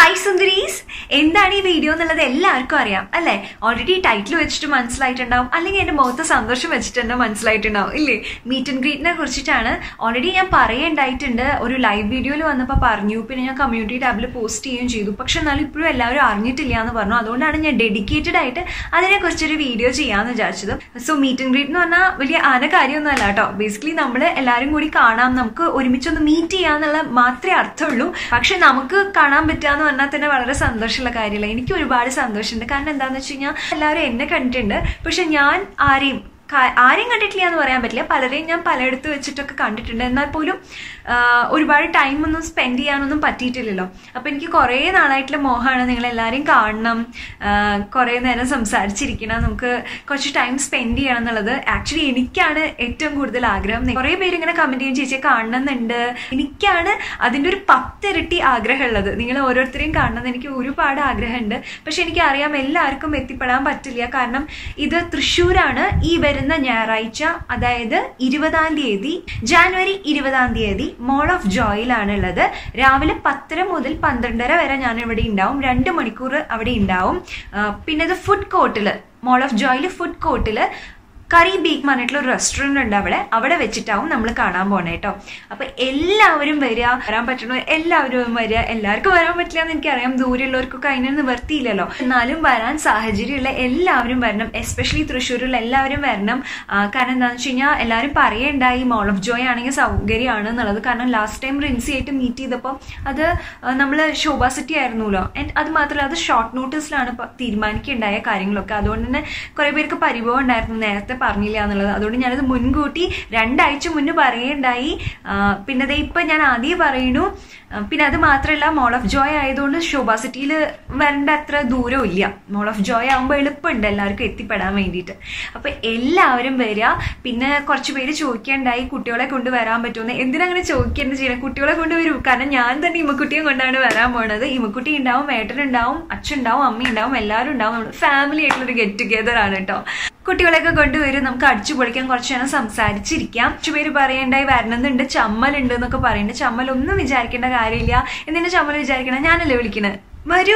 hi സുന്ദരീസ് എന്താണ് ഈ video എന്നുള്ളത് എല്ലാവർക്കും അറിയാം അല്ലെ ഓൾറെഡി ടൈറ്റിൽ വെച്ചിട്ട് മനസ്സിലായിട്ടുണ്ടാവും അല്ലെങ്കിൽ എന്റെ മുഖത്ത് സന്തോഷം വെച്ചിട്ട് തന്നെ മനസ്സിലായിട്ടുണ്ടാവും ഇല്ലേ മീറ്റ് ആൻഡ് ഗ്രീറ്റിനെ കുറിച്ചിട്ടാണ് ഓൾറെഡി ഞാൻ പറയേണ്ടായിട്ടുണ്ട് ഒരു ലൈവ് വീഡിയോയിൽ വന്നപ്പോൾ പറഞ്ഞു പിന്നെ ഞാൻ കമ്മ്യൂണിറ്റി ടാബിൽ പോസ്റ്റ് ചെയ്യുകയും ചെയ്തു പക്ഷെ എന്നാലും ഇപ്പോഴും എല്ലാവരും അറിഞ്ഞിട്ടില്ല എന്ന് പറഞ്ഞു അതുകൊണ്ടാണ് ഞാൻ ഡെഡിക്കേറ്റഡ് ആയിട്ട് അതിനെക്കുറിച്ചൊരു വീഡിയോ ചെയ്യാമെന്ന് വിചാരിച്ചത് സോ മീറ്റ് ആൻഡ് ഗ്രീറ്റ് എന്ന് പറഞ്ഞാൽ വലിയ ആന കാര്യമൊന്നും അല്ല കേട്ടോ ബേസിക്കലി നമ്മൾ എല്ലാവരും കൂടി കാണാം നമുക്ക് ഒരുമിച്ചൊന്ന് മീറ്റ് ചെയ്യാന്നുള്ള മാത്രമേ അർത്ഥമുള്ളൂ പക്ഷെ നമുക്ക് കാണാൻ പറ്റുക എന്ന് പറഞ്ഞാൽ തന്നെ വളരെ സന്തോഷമുള്ള കാര്യമല്ല എനിക്ക് ഒരുപാട് സന്തോഷമുണ്ട് കാരണം എന്താണെന്ന് വെച്ച് കഴിഞ്ഞാൽ എല്ലാവരും എന്നെ കണ്ടിട്ടുണ്ട് പക്ഷെ ഞാൻ ആരെയും കാ- ആരെയും കണ്ടിട്ടില്ല എന്ന് പറയാൻ പറ്റില്ല പലരെയും ഞാൻ പലയിടത്ത് വെച്ചിട്ടൊക്കെ കണ്ടിട്ടുണ്ട് എന്നാൽ പോലും ആ, ഒരുപാട് ടൈം ഒന്നും സ്പെൻഡ് ചെയ്യാനൊന്നും പറ്റിയിട്ടില്ലല്ലോ അപ്പൊ എനിക്ക് കുറേ നാളായിട്ടുള്ള മോഹമാണ് നിങ്ങൾ എല്ലാവരെയും കാണണം ആ, കുറേ നേരം സംസാരിച്ചിരിക്കണം നമുക്ക് കുറച്ച് ടൈം സ്പെൻഡ് ചെയ്യണം എന്നുള്ളത് ആക്ച്വലി എനിക്കാണ് ഏറ്റവും കൂടുതൽ ആഗ്രഹം കുറേ പേര് ഇങ്ങനെ കമന്റ് ചെയ്യും ചേച്ചിയെ കാണണമെന്നുണ്ട് എനിക്കാണ് അതിൻ്റെ ഒരു പത്തിരട്ടി ആഗ്രഹമുള്ളത് നിങ്ങൾ ഓരോരുത്തരെയും കാണണമെന്ന് എനിക്ക് ഒരുപാട് ആഗ്രഹമുണ്ട് പക്ഷെ എനിക്കറിയാം എല്ലാവർക്കും എത്തിപ്പെടാൻ പറ്റില്ല കാരണം ഇത് തൃശ്ശൂരാണ് ഈ വരുന്ന ഞായറാഴ്ച അതായത് ഇരുപതാം തീയതി ജാനുവരി ഇരുപതാം തീയതി മോൾ ഓഫ് ജോയിലാണ് ഉള്ളത് രാവിലെ പത്തര മുതൽ പന്ത്രണ്ടര വരെ ഞാൻ ഇവിടെ ഉണ്ടാവും രണ്ട് മണിക്കൂർ അവിടെ ഉണ്ടാവും ആ, പിന്നെ ഇത് ഫുഡ് കോർട്ടില് മോൾ ഓഫ് ജോയിൽ ഫുഡ് കോർട്ടില് കറി ബീക്ക് പറഞ്ഞിട്ടുള്ള ഒരു റെസ്റ്റോറൻറ്റ് ഉണ്ട് അവിടെ അവിടെ വെച്ചിട്ടാവും നമ്മൾ കാണാൻ പോണേ കേട്ടോ അപ്പൊ എല്ലാവരും വരിക വരാൻ പറ്റണ എല്ലാവരും വരിക എല്ലാവർക്കും വരാൻ പറ്റില്ല എന്ന് എനിക്കറിയാം ദൂരെയുള്ളവർക്കൊക്കെ അതിന് നിവർത്തിയില്ലല്ലോ എന്നാലും വരാൻ സാഹചര്യമുള്ള എല്ലാവരും വരണം എസ്പെഷ്യലി തൃശ്ശൂരിലുള്ള എല്ലാവരും വരണം ആ, കാരണം എന്താണെന്ന് വെച്ച് കഴിഞ്ഞാൽ എല്ലാവരും പറയണ്ടായി മോൾ ഓഫ് ജോയ് ആണെങ്കിൽ സൗകര്യമാണ് എന്നുള്ളത് കാരണം ലാസ്റ്റ് ടൈം റിൻസി ആയിട്ട് മീറ്റ് ചെയ്തപ്പോൾ അത് നമ്മൾ ശോഭ സിറ്റി ആയിരുന്നല്ലോ ആൻഡ് അത് മാത്രമല്ല അത് ഷോർട്ട് നോട്ടീസിലാണ് തീരുമാനിക്കേണ്ടായ കാര്യങ്ങളൊക്കെ അതുകൊണ്ട് തന്നെ കുറെ പേർക്ക് പരിഭവം ഉണ്ടായിരുന്നു നേരത്തെ പറഞ്ഞില്ല എന്നുള്ളത് അതുകൊണ്ട് ഞാനത് മുൻകൂട്ടി രണ്ടാഴ്ച മുന്നേ പറയേണ്ടായി ആ, പിന്നെ ദേ ഇപ്പൊ ഞാൻ ആദ്യം പറയണു ആ, പിന്നെ അത് മാത്രമല്ല മോൾ ഓഫ് ജോയ് ആയതുകൊണ്ട് ശോഭ സിറ്റിയിൽ വരേണ്ട അത്ര ദൂരവും ഇല്ല മോൾ ഓഫ് ജോയ് ആകുമ്പോൾ എളുപ്പമുണ്ട് എല്ലാവർക്കും എത്തിപ്പെടാൻ വേണ്ടിയിട്ട് അപ്പൊ എല്ലാവരും വരിക പിന്നെ കുറച്ച് പേര് ചോദിക്കേണ്ടായി കുട്ടികളെ കൊണ്ട് വരാൻ പറ്റുമെന്ന് എന്തിനങ്ങനെ ചോദിക്കേണ്ട ചെയ്യണം കുട്ടികളെ കൊണ്ട് വരൂ കാരണം ഞാൻ തന്നെ ഇമ്മക്കുട്ടിയെ കൊണ്ടാണ് വരാൻ പോണത് ഇമ്മക്കുട്ടി ഉണ്ടാവും ഏട്ടനുണ്ടാവും അച്ഛനുണ്ടാവും അമ്മ ഉണ്ടാവും എല്ലാവരും ഉണ്ടാവും ഫാമിലി ആയിട്ടുള്ളൊരു ഗെറ്റ് ടുഗെദർ ആണ് കേട്ടോ കുട്ടികളെയൊക്കെ കൊണ്ടുവരും നമുക്ക് അടിച്ചു പൊളിക്കാൻ കുറച്ച് നേരം സംസാരിച്ചിരിക്കാം കുറച്ച് പേര് പറയണ്ടായി വരണമെന്നുണ്ട് ചമ്മലുണ്ട് എന്നൊക്കെ പറയുന്നുണ്ട് ചമ്മൽ ഒന്നും വിചാരിക്കേണ്ട കാര്യമില്ല എന്തിനാ ചമ്മൽ വിചാരിക്കണം ഞാനല്ലേ വിളിക്കണത് വരൂ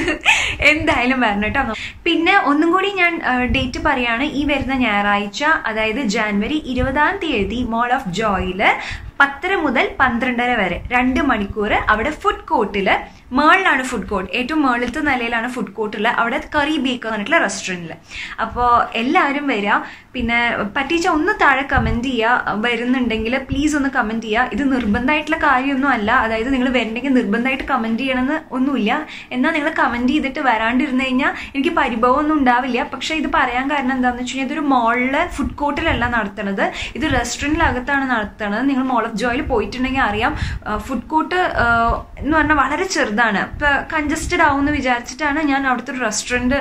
എന്തായാലും വരണം കേട്ടോ പിന്നെ ഒന്നും കൂടി ഞാൻ ഡേറ്റ് പറയാണ് ഈ വരുന്ന ഞായറാഴ്ച അതായത് ജാനുവരി ഇരുപതാം തീയതി മോൾ ഓഫ് ജോയില് പത്തര മുതൽ പന്ത്രണ്ടര വരെ രണ്ട് മണിക്കൂർ അവിടെ ഫുഡ് കോർട്ടില് മേളിലാണ് ഫുഡ് കോർട്ട് ഏറ്റവും മേളിലത്തെ നിലയിലാണ് ഫുഡ് കോർട്ടില് അവിടെ കറി ബേക്ക് പറഞ്ഞിട്ടുള്ള റെസ്റ്റോറൻറ്റിൽ അപ്പോൾ എല്ലാവരും വരിക പിന്നെ പറ്റിച്ച ഒന്ന് താഴെ കമന്റ് ചെയ്യുക വരുന്നുണ്ടെങ്കിൽ പ്ലീസ് ഒന്ന് കമന്റ് ചെയ്യുക ഇത് നിർബന്ധമായിട്ടുള്ള കാര്യമൊന്നും അല്ല അതായത് നിങ്ങൾ വരണമെങ്കിൽ നിർബന്ധമായിട്ട് കമന്റ് ചെയ്യണമെന്ന് ഒന്നുമില്ല എന്നാൽ നിങ്ങൾ കമന്റ് ചെയ്തിട്ട് വരാണ്ടിരുന്നു കഴിഞ്ഞാൽ എനിക്ക് പരിഭവം ഒന്നും ഉണ്ടാവില്ല പക്ഷെ ഇത് പറയാൻ കാരണം എന്താണെന്ന് വെച്ച് കഴിഞ്ഞാൽ ഇതൊരു മോളിലെ ഫുഡ് കോർട്ടിലല്ല നടത്തണത് ഇത് റെസ്റ്റോറൻറ്റിനകത്താണ് നടത്തണത് നിങ്ങൾ മോൾ ഓഫ് ജോയിൽ പോയിട്ടുണ്ടെങ്കിൽ അറിയാം ഫുഡ് കോർട്ട് എന്ന് പറഞ്ഞാൽ വളരെ ചെറുതാണ് ഇപ്പൊ കൺജസ്റ്റഡ് ആവുമെന്ന് വിചാരിച്ചിട്ടാണ് ഞാൻ അവിടുത്തെ ഒരു റെസ്റ്റോറൻറ്റ്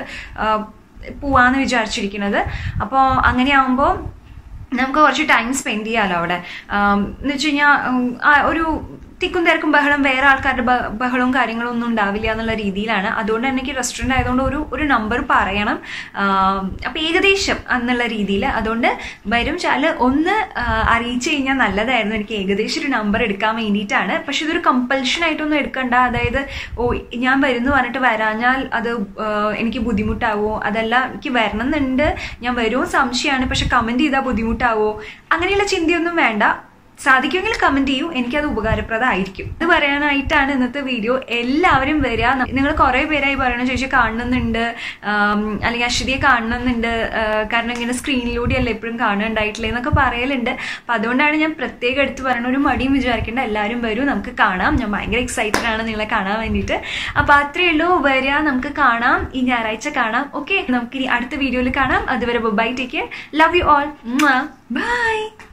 പോവാന്ന് വിചാരിച്ചിരിക്കുന്നത് അപ്പോൾ അങ്ങനെ ആവുമ്പോൾ നമുക്ക് കുറച്ച് ടൈം സ്പെൻഡ് ചെയ്യാമല്ലോ അവിടെ എന്ന് വെച്ച് കഴിഞ്ഞാൽ ഒരു തിക്കും തിരക്കും ബഹളം വേറെ ആൾക്കാരുടെ ബ- ബഹളവും കാര്യങ്ങളും ഒന്നും ഉണ്ടാവില്ല എന്നുള്ള രീതിയിലാണ് അതുകൊണ്ട് തന്നെ എനിക്ക് റെസ്റ്റോറൻറ്റ് ആയതുകൊണ്ട് ഒരു ഒരു നമ്പർ പറയണം അപ്പം ഏകദേശം എന്നുള്ള രീതിയിൽ അതുകൊണ്ട് വരും ചാല് ഒന്ന് ആ, അറിയിച്ചു കഴിഞ്ഞാൽ നല്ലതായിരുന്നു എനിക്ക് ഏകദേശം ഒരു നമ്പർ എടുക്കാൻ വേണ്ടിയിട്ടാണ് പക്ഷെ ഇതൊരു കമ്പൽഷൻ ആയിട്ടൊന്നും എടുക്കണ്ട അതായത് ഓ ഞാൻ വരുന്നു പറഞ്ഞിട്ട് വരാഞ്ഞാൽ അത് ആ, എനിക്ക് ബുദ്ധിമുട്ടാവോ അതല്ല എനിക്ക് വരണം എന്നുണ്ട് ഞാൻ വരുമോ സംശയമാണ് പക്ഷെ കമന്റ് ചെയ്താൽ ബുദ്ധിമുട്ടാവോ അങ്ങനെയുള്ള ചിന്തയൊന്നും വേണ്ട സാധിക്കുമെങ്കിൽ കമന്റ് ചെയ്യൂ എനിക്കത് ഉപകാരപ്രദമായിരിക്കും ഇത് പറയാനായിട്ടാണ് ഇന്നത്തെ വീഡിയോ എല്ലാവരും വരിക നിങ്ങൾ കുറെ പേരായി പറയണ ചോദിച്ചാൽ കാണുന്നുണ്ട് ആം, അല്ലെങ്കിൽ അശ്വതിയെ കാണുന്നുണ്ട് ആ, കാരണം ഇങ്ങനെ സ്ക്രീനിലൂടെയല്ല എപ്പോഴും കാണുന്നുണ്ടായിട്ടില്ല എന്നൊക്കെ പറയലുണ്ട് അപ്പൊ അതുകൊണ്ടാണ് ഞാൻ പ്രത്യേകം എടുത്ത് പറയണ ഒരു മടിയും വിചാരിക്കേണ്ട എല്ലാവരും വരൂ നമുക്ക് കാണാം ഞാൻ ഭയങ്കര എക്സൈറ്റഡ് ആണ് നിങ്ങളെ കാണാൻ വേണ്ടിയിട്ട് അപ്പൊ അത്രയേ ഉള്ളൂ വരിക നമുക്ക് കാണാം ഈ ഞായറാഴ്ച കാണാം ഓക്കെ നമുക്ക് ഇനി അടുത്ത വീഡിയോയിൽ കാണാം അതുവരെ bye take care love you all by